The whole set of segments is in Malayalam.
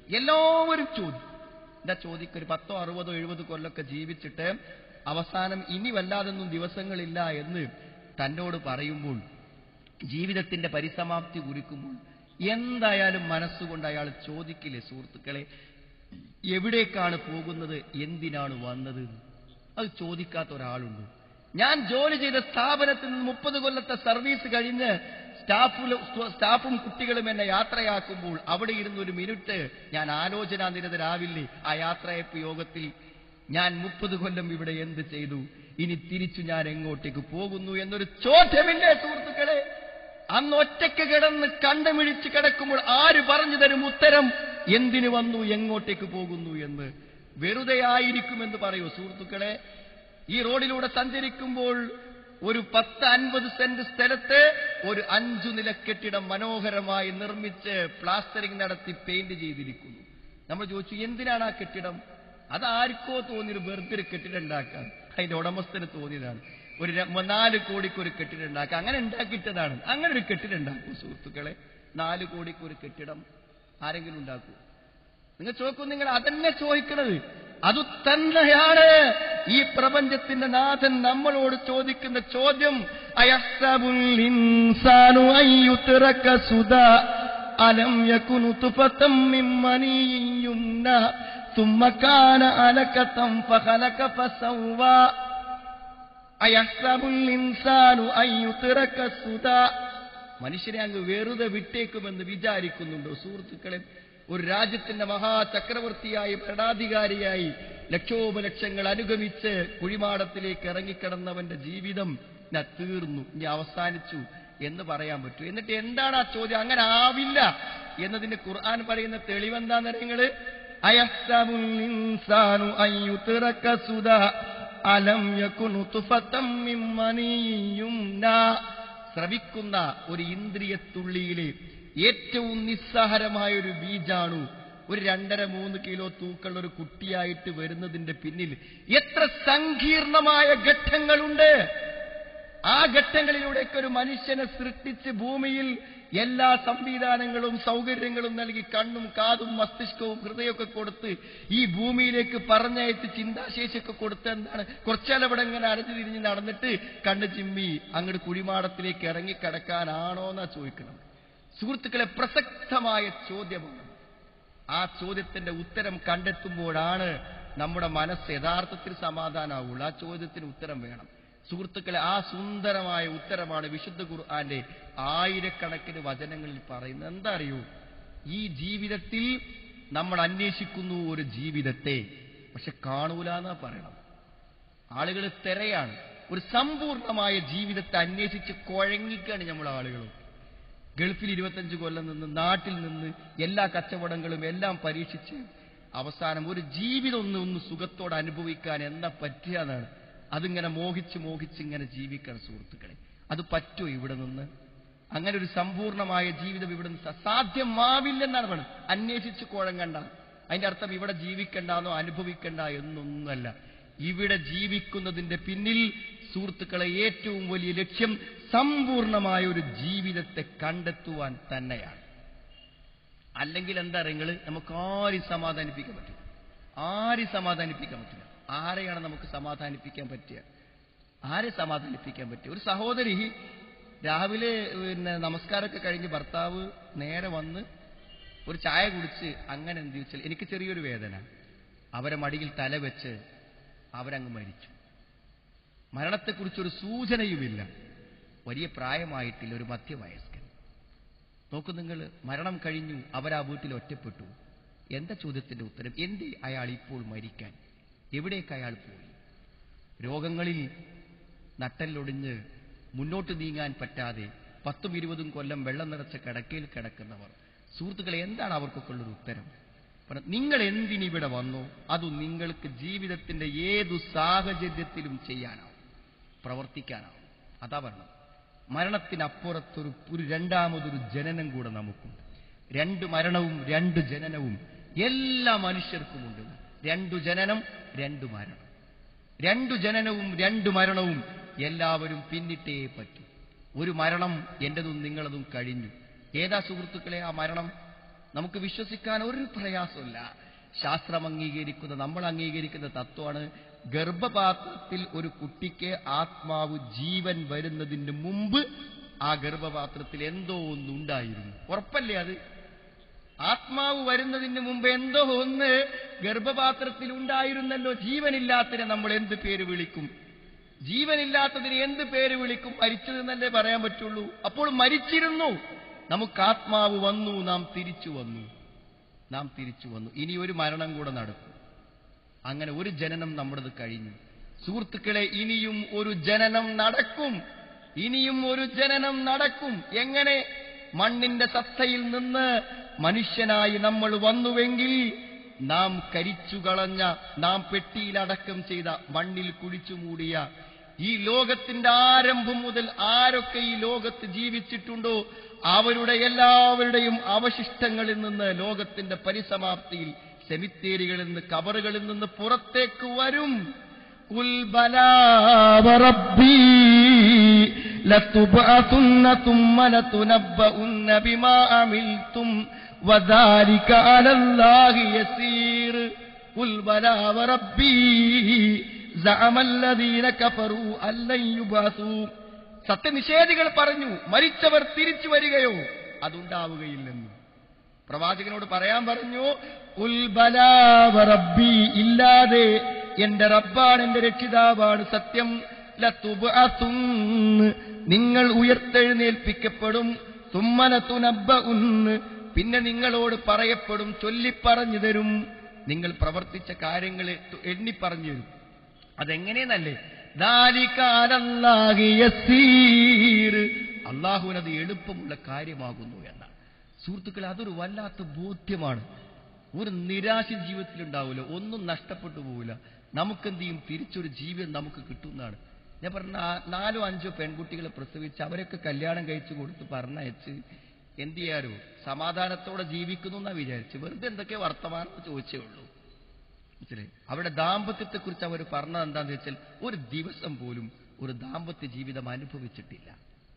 എല്ലാവരും ചോദിക്കും എന്താ ചോദിക്കും ഒരു പത്തോ അറുപതോ എഴുപത് കൊല്ലമൊക്കെ ജീവിച്ചിട്ട് അവസാനം ഇനി വല്ലാതൊന്നും ദിവസങ്ങളില്ല എന്ന് തന്നോട് പറയുമ്പോൾ ജീവിതത്തിന്റെ പരിസമാപ്തി കുറിക്കുമ്പോൾ എന്തായാലും മനസ്സുകൊണ്ട് അയാൾ ചോദിക്കില്ലേ സുഹൃത്തുക്കളെ എവിടേക്കാണ് പോകുന്നത് എന്തിനാണ് വന്നത് എന്ന്? അത് ചോദിക്കാത്ത ഒരാളുണ്ട് ഞാൻ ജോലി ചെയ്ത സ്ഥാപനത്തിൽ നിന്ന് മുപ്പത് കൊല്ലത്തെ സർവീസ് കഴിഞ്ഞ് സ്റ്റാഫിലും സ്റ്റാഫും കുട്ടികളും എന്നെ യാത്രയാക്കുമ്പോൾ അവിടെ ഇരുന്ന് ഒരു മിനിറ്റ് ഞാൻ ആലോചനാ നിരതരാവില്ലേ ആ യാത്രയപ്പ് യോഗത്തിൽ ഞാൻ മുപ്പത് കൊല്ലം ഇവിടെ എന്ത് ചെയ്തു ഇനി തിരിച്ചു ഞാൻ എങ്ങോട്ടേക്ക് പോകുന്നു എന്നൊരു ചോദ്യമില്ലേ സുഹൃത്തുക്കളെ അന്ന് ഒറ്റയ്ക്ക് കിടന്ന് കണ്ടമിഴിച്ച് കിടക്കുമ്പോൾ ആര് പറഞ്ഞു തരും ഉത്തരം എന്തിനു വന്നു എങ്ങോട്ടേക്ക് പോകുന്നു എന്ന് വെറുതെ ആയിരിക്കുമെന്ന് പറയൂ സുഹൃത്തുക്കളെ ഈ റോഡിലൂടെ സഞ്ചരിക്കുമ്പോൾ ഒരു പത്ത് അൻപത് സെന്റ് സ്ഥലത്ത് ഒരു അഞ്ചു നില കെട്ടിടം മനോഹരമായി നിർമ്മിച്ച് പ്ലാസ്റ്ററിംഗ് നടത്തി പെയിന്റ് ചെയ്തിരിക്കുന്നു നമ്മൾ ചോദിച്ചു എന്തിനാണ് ആ കെട്ടിടം അത് ആർക്കോ തോന്നിയൊരു വെറുതെ ഒരു കെട്ടിടം ഉണ്ടാക്കാൻ അതിന്റെ ഉടമസ്ഥന് തോന്നിയതാണ് ഒരു ര- നാല് കോടിക്ക് ഒരു കെട്ടിടം ഉണ്ടാക്കുക അങ്ങനെ ഉണ്ടാക്കിയിട്ടതാണ് അങ്ങനെ ഒരു കെട്ടിടം ഉണ്ടാക്കൂ സുഹൃത്തുക്കളെ നാല് കോടിക്ക് ഒരു കെട്ടിടം ആരെങ്കിലും ഉണ്ടാക്കൂ നിങ്ങൾ ചോദിക്കും നിങ്ങൾ അതന്നെ ചോദിക്കണത് അത് തന്നെയാണ് ഈ പ്രപഞ്ചത്തിന്റെ നാഥൻ നമ്മളോട് ചോദിക്കുന്ന ചോദ്യം അയഹ്സബുൽ ഇൻസാനു അയ്യുത്രക സുദാ അലം യകുനു തുഫതം മിൻ മനീയിൻ യുംന ثم كان علكة فخلق فسوى അയഹ്സബുൽ ഇൻസാനു അയ്യുത്രക സുദാ മനുഷ്യനെ അങ്ങ് വെറുതെ വിട്ടേക്കുമെന്ന് വിചാരിക്കുന്നുണ്ടോ സുഹൃത്തുക്കളെ ഒരു രാജ്യത്തിന്റെ മഹാചക്രവർത്തിയായി ഭരണാധികാരിയായി ലക്ഷോപലക്ഷങ്ങൾ അനുഗമിച്ച് കുഴിമാടത്തിലേക്ക് ഇറങ്ങിക്കിടന്നവന്റെ ജീവിതം ന തീർന്നു ഇനി അവസാനിച്ചു എന്ന് പറയാൻ പറ്റൂ എന്നിട്ട് എന്താണ് ആ ചോദ്യം അങ്ങനെ ആവില്ല എന്നതിന് ഖുർആൻ പറയുന്ന തെളിവെന്താന്ന് നിങ്ങള് അയഹ്സബുൽ ഇൻസാനു അയ്യുത്രക സുദാ അലം യകുനു തുഫതം മിൻ മനീയിൻ യുംനാ ശ്രവിക്കുന്ന ഒരു ഇന്ദ്രിയത്തുള്ളിയിലെ ഏറ്റവും നിസ്സഹരമായ ഒരു ബീജാണു ഒരു രണ്ടര മൂന്ന് കിലോ തൂക്കുള്ള ഒരു കുട്ടിയായിട്ട് വരുന്നതിന്റെ പിന്നിൽ എത്ര സങ്കീർണമായ ഘട്ടങ്ങളുണ്ട് ആ ഘട്ടങ്ങളിലൂടെയൊക്കെ ഒരു മനുഷ്യനെ സൃഷ്ടിച്ച് ഭൂമിയിൽ എല്ലാ സംവിധാനങ്ങളും സൗകര്യങ്ങളും നൽകി കണ്ണും കാതും മസ്തിഷ്കവും ഹൃദയമൊക്കെ കൊടുത്ത് ഈ ഭൂമിയിലേക്ക് പറഞ്ഞയച്ച് ചിന്താശേഷിയൊക്കെ കൊടുത്ത് എന്താണ് കുറച്ചാലവിടെ ഇങ്ങനെ അരഞ്ഞു തിരിഞ്ഞ് നടന്നിട്ട് കണ്ണ് ചിമ്മി അങ്ങോട്ട് കുഴിമാടത്തിലേക്ക് ഇറങ്ങിക്കിടക്കാനാണോ എന്നാ ചോദിക്കണം സുഹൃത്തുക്കളെ പ്രസക്തമായ ചോദ്യമാണ് ആ ചോദ്യത്തിന്റെ ഉത്തരം കണ്ടെത്തുമ്പോഴാണ് നമ്മുടെ മനസ്സ് യഥാർത്ഥത്തിൽ സമാധാനാവുള്ളൂ ആ ചോദ്യത്തിന് ഉത്തരം വേണം സുഹൃത്തുക്കളെ ആ സുന്ദരമായ ഉത്തരമാണ് വിശുദ്ധ ഖുർആന്റെ ആയിരക്കണക്കിന് വചനങ്ങളിൽ പറയുന്നത് എന്താ അറിയൂ ഈ ജീവിതത്തിൽ നമ്മൾ അന്വേഷിക്കുന്നു ഒരു ജീവിതത്തെ പക്ഷെ കാണൂല എന്നാ പറയണം ആളുകൾ തെരയാണ് ഒരു സമ്പൂർണമായ ജീവിതത്തെ അന്വേഷിച്ച് കുഴങ്ങിക്കാണ് നമ്മൾ ആളുകളും ഗൾഫിൽ ഇരുപത്തഞ്ച് കൊല്ലം നിന്ന് നാട്ടിൽ നിന്ന് എല്ലാ കച്ചവടങ്ങളും എല്ലാം പരീക്ഷിച്ച് അവസാനം ഒരു ജീവിതം ഒന്ന് ഒന്ന് സുഖത്തോടെ അനുഭവിക്കാൻ എന്താ പറ്റിയാന്നാണ് അതിങ്ങനെ മോഹിച്ച് മോഹിച്ച് ഇങ്ങനെ ജീവിക്കണം സുഹൃത്തുക്കളെ അത് പറ്റുമോ ഇവിടെ നിന്ന് അങ്ങനെ ഒരു സമ്പൂർണമായ ജീവിതം ഇവിടെ നിന്ന് സ- സാധ്യമാവില്ലെന്നാണ് പറയുന്നത് അന്വേഷിച്ച് കുഴങ്ങണ്ട അതിന്റെ അർത്ഥം ഇവിടെ ജീവിക്കണ്ടെന്നോ അനുഭവിക്കണ്ട എന്നൊന്നുമല്ല ഇവിടെ ജീവിക്കുന്നതിന്റെ പിന്നിൽ സുഹൃത്തുക്കളെ ഏറ്റവും വലിയ ലക്ഷ്യം സമ്പൂർണമായ ഒരു ജീവിതത്തെ കണ്ടെത്തുവാൻ തന്നെയാണ് അല്ലെങ്കിൽ എന്താ നിങ്ങൾ നമുക്ക് ആരും സമാധാനിപ്പിക്കാൻ പറ്റില്ല ആരും സമാധാനിപ്പിക്കാൻ പറ്റില്ല ആരെയാണ് നമുക്ക് സമാധാനിപ്പിക്കാൻ പറ്റുക ആരെ സമാധാനിപ്പിക്കാൻ പറ്റുക ഒരു സഹോദരി രാവിലെ പിന്നെ നമസ്കാരമൊക്കെ കഴിഞ്ഞ് ഭർത്താവ് നേരെ വന്ന് ഒരു ചായ കുടിച്ച് അങ്ങനെ എന്ത് വെച്ചാൽ എനിക്ക് ചെറിയൊരു വേദന അവരെ മടിയിൽ തല വെച്ച് അവരങ്ങ് മരിച്ചു മരണത്തെക്കുറിച്ചൊരു സൂചനയുമില്ല വലിയ പ്രായമായിട്ടില്ല ഒരു മധ്യവയസ്കൻ നോക്കൂ നിങ്ങൾ മരണം കഴിഞ്ഞു അവരാ വീട്ടിൽ ഒറ്റപ്പെട്ടു എന്താ ചോദ്യത്തിന്റെ ഉത്തരം എന്തേ അയാൾ ഇപ്പോൾ മരിക്കാൻ എവിടേക്ക് അയാൾ പോയി രോഗങ്ങളിൽ നട്ടല്ലൊടിഞ്ഞ് മുന്നോട്ട് നീങ്ങാൻ പറ്റാതെ പത്തും ഇരുപതും കൊല്ലം വെള്ളം നിറച്ച കിടക്കയിൽ കിടക്കുന്നവർ സുഹൃത്തുക്കളെ എന്താണ് അവർക്കൊക്കെ ഉള്ളൊരു ഉത്തരം പറ- നിങ്ങൾ എന്തിനിവിടെ വന്നോ അത് നിങ്ങൾക്ക് ജീവിതത്തിന്റെ ഏതു സാഹചര്യത്തിലും ചെയ്യാനാവും പ്രവർത്തിക്കാനാവും അതാ പറഞ്ഞത് മരണത്തിനപ്പുറത്തൊരു ഒരു രണ്ടാമതൊരു ജനനം കൂടെ നമുക്കുണ്ട് രണ്ട് മരണവും രണ്ട് ജനനവും എല്ലാ മനുഷ്യർക്കുമുണ്ട് രണ്ടു ജനനം രണ്ടു മരണം രണ്ടു ജനനവും രണ്ടു മരണവും എല്ലാവരും പിന്നിട്ടേ പറ്റൂ ഒരു മരണം എന്റതും നിങ്ങളതും കഴിഞ്ഞു ഏതാ സുഹൃത്തുക്കളെ ആ മരണം നമുക്ക് വിശ്വസിക്കാൻ ഒരു പ്രയാസമില്ല ശാസ്ത്രം അംഗീകരിക്കുന്ന നമ്മൾ അംഗീകരിക്കുന്ന തത്വമാണ് ഗർഭപാത്രത്തിൽ ഒരു കുട്ടിക്ക് ആത്മാവ് ജീവൻ വരുന്നതിന് മുമ്പ് ആ ഗർഭപാത്രത്തിൽ എന്തോ ഒന്നുണ്ടായിരുന്നു ഉറപ്പല്ലേ അത് ആത്മാവ് വരുന്നതിന് മുമ്പ് എന്തോ ഒന്ന് ഗർഭപാത്രത്തിൽ ഉണ്ടായിരുന്നല്ലോ ജീവനില്ലാത്തതിനെ നമ്മൾ എന്ത് പേര് വിളിക്കും ജീവനില്ലാത്തതിന് എന്ത് പേര് വിളിക്കും മരിച്ചതെന്നല്ലേ പറയാൻ പറ്റുള്ളൂ അപ്പോൾ മരിച്ചിരുന്നു നമുക്ക് ആത്മാവ് വന്നു നാം തിരിച്ചു വന്നു നാം തിരിച്ചു വന്നു ഇനി ഒരു മരണം കൂടെ നടക്കും അങ്ങനെ ഒരു ജനനം നമ്മുടേത് കഴിഞ്ഞു സുഹൃത്തുക്കളെ ഇനിയും ഒരു ജനനം നടക്കും ഇനിയും ഒരു ജനനം നടക്കും എങ്ങനെ മണ്ണിന്റെ സത്തയിൽ നിന്ന് മനുഷ്യനായി നമ്മൾ വന്നുവെങ്കിൽ നാം കരിച്ചു കളഞ്ഞ നാം പെട്ടിയിലടക്കം ചെയ്ത മണ്ണിൽ കുഴിച്ചു മൂടിയ ഈ ലോകത്തിന്റെ ആരംഭം മുതൽ ആരൊക്കെ ഈ ലോകത്ത് ജീവിച്ചിട്ടുണ്ടോ അവരുടെ എല്ലാവരുടെയും അവശിഷ്ടങ്ങളിൽ നിന്ന് ലോകത്തിന്റെ പരിസമാപ്തിയിൽ സെമിത്തേരികളിൽ നിന്ന് കബറുകളിൽ നിന്ന് പുറത്തേക്ക് വരും قل بلى وربي لتبعثن ثم لتنبؤن بما عملتم وذلك على الله يسير قل بلى وربي زعم الذين كفروا أن لن يبعثوا സത്യനിഷേധികൾ പറഞ്ഞു മരിച്ചവർ തിരിച്ചു വരികയോ അതുണ്ടാവുകയില്ലെന്ന് പ്രവാചകനോട് പറയാൻ പറഞ്ഞു ഉൽബലാവറബി ഇല്ലാതെ എന്റെ റബ്ബാണ് എന്റെ രക്ഷിതാവാണ് സത്യം ലത്തുബ്അസുന്ന് നിങ്ങൾ ഉയർത്തെഴുന്നേൽപ്പിക്കപ്പെടും തുമ്മലത്തുനബ്ബ ഉന്ന് പിന്നെ നിങ്ങളോട് പറയപ്പെടും ചൊല്ലിപ്പറഞ്ഞു തരും നിങ്ങൾ പ്രവർത്തിച്ച കാര്യങ്ങൾ എണ്ണിപ്പറഞ്ഞു തരും അതെങ്ങനെയെന്നല്ലേ അള്ളാഹുവിനത് എളുപ്പമുള്ള കാര്യമാകുന്നു എന്നാണ് സുഹൃത്തുക്കളെ അതൊരു വല്ലാത്ത ബോധ്യമാണ് ഒരു നിരാശ ജീവിതത്തിൽ ഉണ്ടാവില്ല ഒന്നും നഷ്ടപ്പെട്ടു പോവില്ല നമുക്കെന്ത് ചെയ്യും തിരിച്ചൊരു ജീവിതം നമുക്ക് കിട്ടുന്നതാണ് ഞാൻ പറഞ്ഞ ആ നാലോ അഞ്ചോ പെൺകുട്ടികളെ പ്രസവിച്ച് അവരൊക്കെ കല്യാണം കഴിച്ചു കൊടുത്ത് പറഞ്ഞയച്ച് എന്ത് ചെയ്യാരോ സമാധാനത്തോടെ ജീവിക്കുന്നു എന്നാ വിചാരിച്ച് വെറുതെ എന്തൊക്കെ വർത്തമാനം ചോദിച്ചേ ഉള്ളൂ മനസ്സിലായി അവരുടെ ദാമ്പത്യത്തെക്കുറിച്ച് അവർ പറഞ്ഞത് എന്താന്ന് വെച്ചാൽ ഒരു ദിവസം പോലും ഒരു ദാമ്പത്യ ജീവിതം അനുഭവിച്ചിട്ടില്ല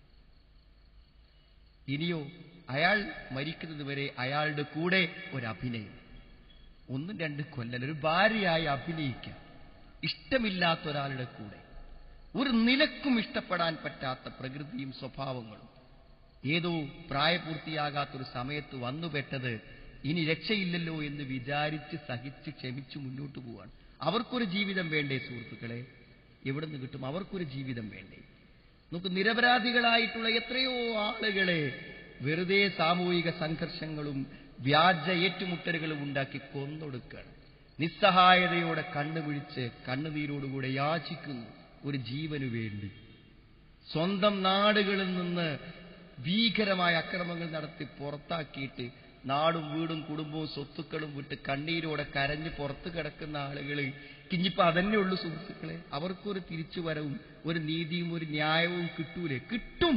ഇനിയോ അയാൾ മരിക്കുന്നത് വരെ അയാളുടെ കൂടെ ഒരു അഭിനയം ഒന്നും രണ്ട് കൊല്ലൽ ഒരു ഭാര്യയായി അഭിനയിക്കുക ഇഷ്ടമില്ലാത്ത ഒരാളുടെ കൂടെ ഒരു നിലക്കും ഇഷ്ടപ്പെടാൻ പറ്റാത്ത പ്രകൃതിയും സ്വഭാവങ്ങളും ഏതോ പ്രായപൂർത്തിയാകാത്തൊരു സമയത്ത് വന്നുപെട്ടത് ഇനി രക്ഷയില്ലല്ലോ എന്ന് വിചാരിച്ച് സഹിച്ച് ക്ഷമിച്ചു മുന്നോട്ട് പോവാണ് അവർക്കൊരു ജീവിതം വേണ്ടേ സുഹൃത്തുക്കളെ എവിടെ നിന്ന് കിട്ടും അവർക്കൊരു ജീവിതം വേണ്ടേ നമുക്ക് നിരപരാധികളായിട്ടുള്ള എത്രയോ ആളുകളെ വെറുതെ സാമൂഹിക സംഘർഷങ്ങളും വ്യാജ ഏറ്റുമുട്ടലുകളും ഉണ്ടാക്കി കൊന്നൊടുക്കുകയാണ് നിസ്സഹായതയോടെ കണ്ണുപിടിച്ച് കണ്ണുനീരോടുകൂടെ യാചിക്കുന്നു ഒരു ജീവനു വേണ്ടി സ്വന്തം നാടുകളിൽ നിന്ന് ഭീകരമായ അക്രമങ്ങൾ നടത്തി പുറത്താക്കിയിട്ട് നാടും വീടും കുടുംബവും സ്വത്തുക്കളും വിട്ട് കണ്ണീരോടെ കരഞ്ഞ് പുറത്ത് കിടക്കുന്ന ആളുകൾ ഇനിയിപ്പോ അതന്നെ ഉള്ളൂ സുഹൃത്തുക്കളെ അവർക്കൊരു തിരിച്ചുവരവും ഒരു നീതിയും ഒരു ന്യായവും കിട്ടൂലേ കിട്ടും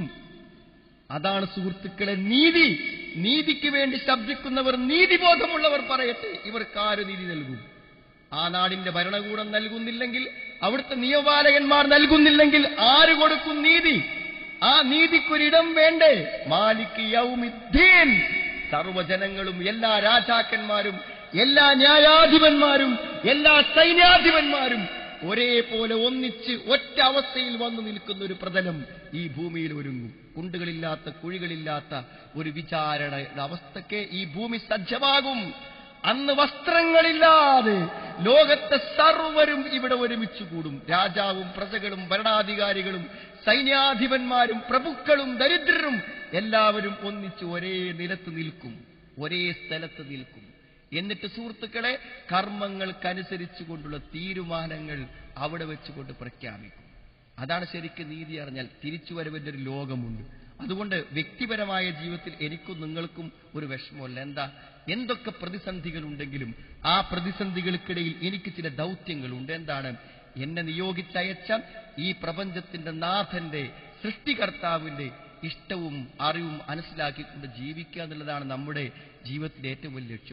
അതാണ് സുഹൃത്തുക്കളെ നീതി നീതിക്ക് വേണ്ടി ശബ്ദിക്കുന്നവർ നീതിബോധമുള്ളവർ പറയട്ടെ ഇവർക്ക് ആര് നീതി നൽകും ആ നാടിന്റെ ഭരണകൂടം നൽകുന്നില്ലെങ്കിൽ അവിടുത്തെ നിയമപാലകന്മാർ നൽകുന്നില്ലെങ്കിൽ ആര് കൊടുക്കും നീതി ആ നീതിക്കൊരിടം വേണ്ടേ മാലിക് യൗമിദ്ദീൻ സർവജനങ്ങളും എല്ലാ രാജാക്കന്മാരും എല്ലാ ന്യായാധിപന്മാരും എല്ലാ സൈന്യാധിപന്മാരും ഒരേപോലെ ഒന്നിച്ച് ഒറ്റ അവസ്ഥയിൽ വന്നു നിൽക്കുന്ന ഒരു പ്രതലം ഈ ഭൂമിയിൽ ഒരുങ്ങും കുണ്ടുകളില്ലാത്ത കുഴികളില്ലാത്ത ഒരു വിചാരണയുടെ അവസ്ഥയ്ക്ക് ഈ ഭൂമി സജ്ജമാകും അന്ന് വസ്ത്രങ്ങളില്ലാതെ ലോകത്തെ സർവരും ഇവിടെ ഒരുമിച്ച് കൂടും രാജാവും പ്രജകളും ഭരണാധികാരികളും സൈന്യാധിപന്മാരും പ്രഭുക്കളും ദരിദ്രരും എല്ലാവരും ഒന്നിച്ച് ഒരേ നിലത്ത് നിൽക്കും ഒരേ സ്ഥലത്ത് നിൽക്കും എന്നിട്ട് സുഹൃത്തുക്കളെ കർമ്മങ്ങൾക്കനുസരിച്ച് കൊണ്ടുള്ള തീരുമാനങ്ങൾ അവിടെ വെച്ചുകൊണ്ട് പ്രഖ്യാപിക്കും അതാണ് ശരിക്കും നീതി അറിഞ്ഞാൽ തിരിച്ചുവരവിന്റെ ഒരു ലോകമുണ്ട് അതുകൊണ്ട് വ്യക്തിപരമായ ജീവിതത്തിൽ എനിക്കും നിങ്ങൾക്കും ഒരു വിഷമമല്ല എന്താ എന്തൊക്കെ പ്രതിസന്ധികൾ ഉണ്ടെങ്കിലും ആ പ്രതിസന്ധികൾക്കിടയിൽ എനിക്ക് ചില ദൗത്യങ്ങളുണ്ട് എന്താണ് എന്നെ നിയോഗിച്ചയച്ച ഈ പ്രപഞ്ചത്തിന്റെ നാഥന്റെ സൃഷ്ടികർത്താവിന്റെ ഇഷ്ടവും അറിവും മനസ്സിലാക്കിക്കൊണ്ട് ജീവിക്കുക എന്നുള്ളതാണ് നമ്മുടെ ജീവിതത്തിലെ ഏറ്റവും വലിയ ലക്ഷ്യം